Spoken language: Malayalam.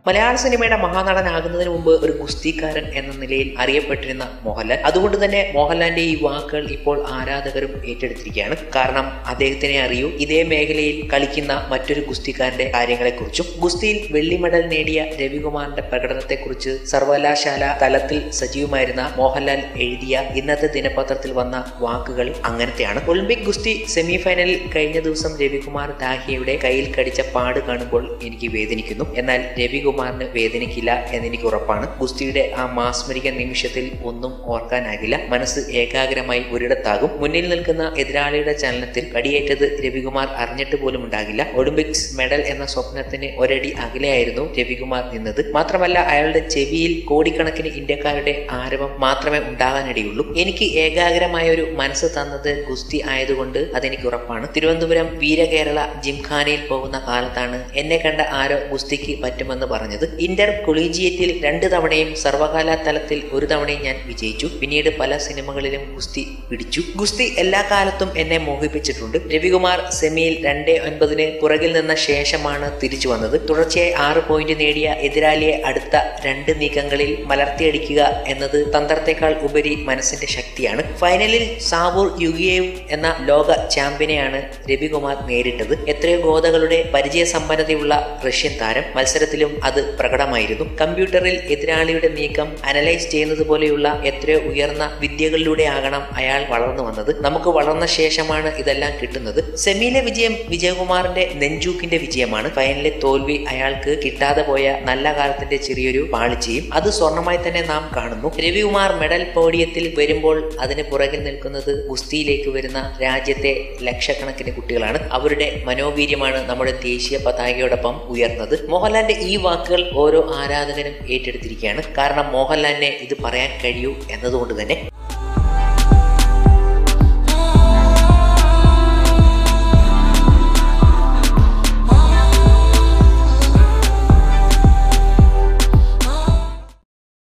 മലയാള സിനിമയുടെ മഹാനടനാകുന്നതിന് മുമ്പ് ഒരു ഗുസ്തിക്കാരൻ എന്ന നിലയിൽ അറിയപ്പെട്ടിരുന്ന മോഹൻലാൽ അതുകൊണ്ട് തന്നെ മോഹൻലാലിന്റെ ഈ വാക്കുകൾ ഇപ്പോൾ ആരാധകരും ഏറ്റെടുത്തിരിക്കുകയാണ് കാരണം അദ്ദേഹത്തിനെ അറിയൂ ഇതേ മേഖലയിൽ കളിക്കുന്ന മറ്റൊരു ഗുസ്തിക്കാരന്റെ കാര്യങ്ങളെക്കുറിച്ചും ഗുസ്തിയിൽ വെള്ളി മെഡൽ നേടിയ രവികുമാറിന്റെ പ്രകടനത്തെക്കുറിച്ച് സർവകലാശാല തലത്തിൽ സജീവമായിരുന്ന മോഹൻലാൽ എഴുതിയ ഇന്നത്തെ ദിനപത്രത്തിൽ വന്ന വാക്കുകൾ അങ്ങനത്തെയാണ് ഒളിമ്പിക് ഗുസ്തി സെമി ഫൈനലിൽ കഴിഞ്ഞ ദിവസം രവികുമാർ ദാഹിയയുടെ കയ്യിൽ കടിച്ച പാട് കാണുമ്പോൾ എനിക്ക് വേദനിക്കുന്നു എന്നാൽ രവികുമാറിന് വേദനിക്കില്ല എന്നെനിക്ക് ഉറപ്പാണ് ഗുസ്തിയുടെ ആ മാസ്മരിക നിമിഷത്തിൽ ഒന്നും ഓർക്കാനാകില്ല മനസ്സ് ഏകാഗ്രമായി ഒരിടത്താകും മുന്നിൽ നിൽക്കുന്ന എതിരാളിയുടെ ചലനത്തിൽ കടിയേറ്റത് രവികുമാർ അറിഞ്ഞിട്ട് പോലും ഉണ്ടാകില്ല ഒളിമ്പിക്സ് മെഡൽ എന്ന സ്വപ്നത്തിന് ഒരടി അകലെയായിരുന്നു രവികുമാർ നിന്നത് മാത്രമല്ല അയാളുടെ ചെവിയിൽ കോടിക്കണക്കിന് ഇന്ത്യക്കാരുടെ ആരവം മാത്രമേ ഉണ്ടാകാനിടയുള്ളൂ എനിക്ക് ഏകാഗ്രമായ ഒരു മനസ്സ് തന്നത് ഗുസ്തി ആയതുകൊണ്ട് അതെനിക്ക് ഉറപ്പാണ് തിരുവനന്തപുരം വീരകേരള ജിംഖാനയിൽ പോകുന്ന കാലത്താണ് എന്നെ കണ്ട ആരോ ഗുസ്തിക്ക് പറ്റുമെന്ന് പറഞ്ഞത് ഇന്റർ കൊളീജിയറ്റിൽ രണ്ട് തവണയും സർവകാല തലത്തിൽ ഒരു തവണയും ഞാൻ വിജയിച്ചു പിന്നീട് പല സിനിമകളിലും ഗുസ്തി പിടിച്ചു ഗുസ്തി എല്ലാ കാലത്തും എന്നെ മോഹിപ്പിച്ചിട്ടുണ്ട് രവികുമാർ സെമിയിൽ രണ്ടേ ഒൻപതിന് പുറകിൽ നിന്ന ശേഷമാണ് തിരിച്ചു വന്നത് തുടർച്ചയായി ആറ് പോയിന്റ് നേടിയ എതിരാളിയെ അടുത്ത രണ്ട് നീക്കങ്ങളിൽ മലർത്തിയടിക്കുക എന്നത് തന്ത്രത്തെക്കാൾ ഉപരി മനസ്സിന്റെ ശക്തിയാണ് ഫൈനലിൽ സാവൂർ യുഗിയേവ് എന്ന ലോക ചാമ്പ്യനെയാണ് രവികുമാർ നേരിട്ടത് എത്രയോ ഗോതകളുടെ പരിചയസമ്പന്നതയുള്ള റഷ്യൻ താരം മത്സരത്തിലും അത് പ്രകടമായിരുന്നു കമ്പ്യൂട്ടറിൽ എതിരാളിയുടെ നീക്കം അനലൈസ് ചെയ്യുന്നത് പോലെയുള്ള എത്രയോ ഉയർന്ന വിദ്യകളിലൂടെ ആകണം അയാൾ വളർന്നു വന്നത് നമുക്ക് വളർന്ന ശേഷമാണ് ഇതെല്ലാം കിട്ടുന്നത് സെമിയിലെ വിജയം വിജയകുമാറിന്റെ നെഞ്ചൂക്കിന്റെ വിജയമാണ് ഫൈനലിലെ തോൽവി അയാൾക്ക് കിട്ടാതെ പോയ നല്ല കാലത്തിന്റെ ചെറിയൊരു പാളിച്ചയും അത് സ്വർണമായി തന്നെ നാം കാണുന്നു രവികുമാർ മെഡൽ പോഡിയത്തിൽ വരുമ്പോൾ അതിന് പുറകിൽ നിൽക്കുന്നത് ഗുസ്തിയിലേക്ക് വരുന്ന രാജ്യത്തെ ലക്ഷക്കണക്കിന് കുട്ടികളാണ് അവരുടെ മനോവീര്യമാണ് നമ്മുടെ ദേശീയ പതാകയോടൊപ്പം ഉയർന്നത് മോഹൻലാലിന്റെ ഈ വാക്കുകൾ ഓരോ ആരാധകനും ഏറ്റെടുത്തിരിക്കുകയാണ് കാരണം മോഹൻലാലിനെ ഇത് പറയാൻ കഴിയൂ എന്നതുകൊണ്ട് തന്നെ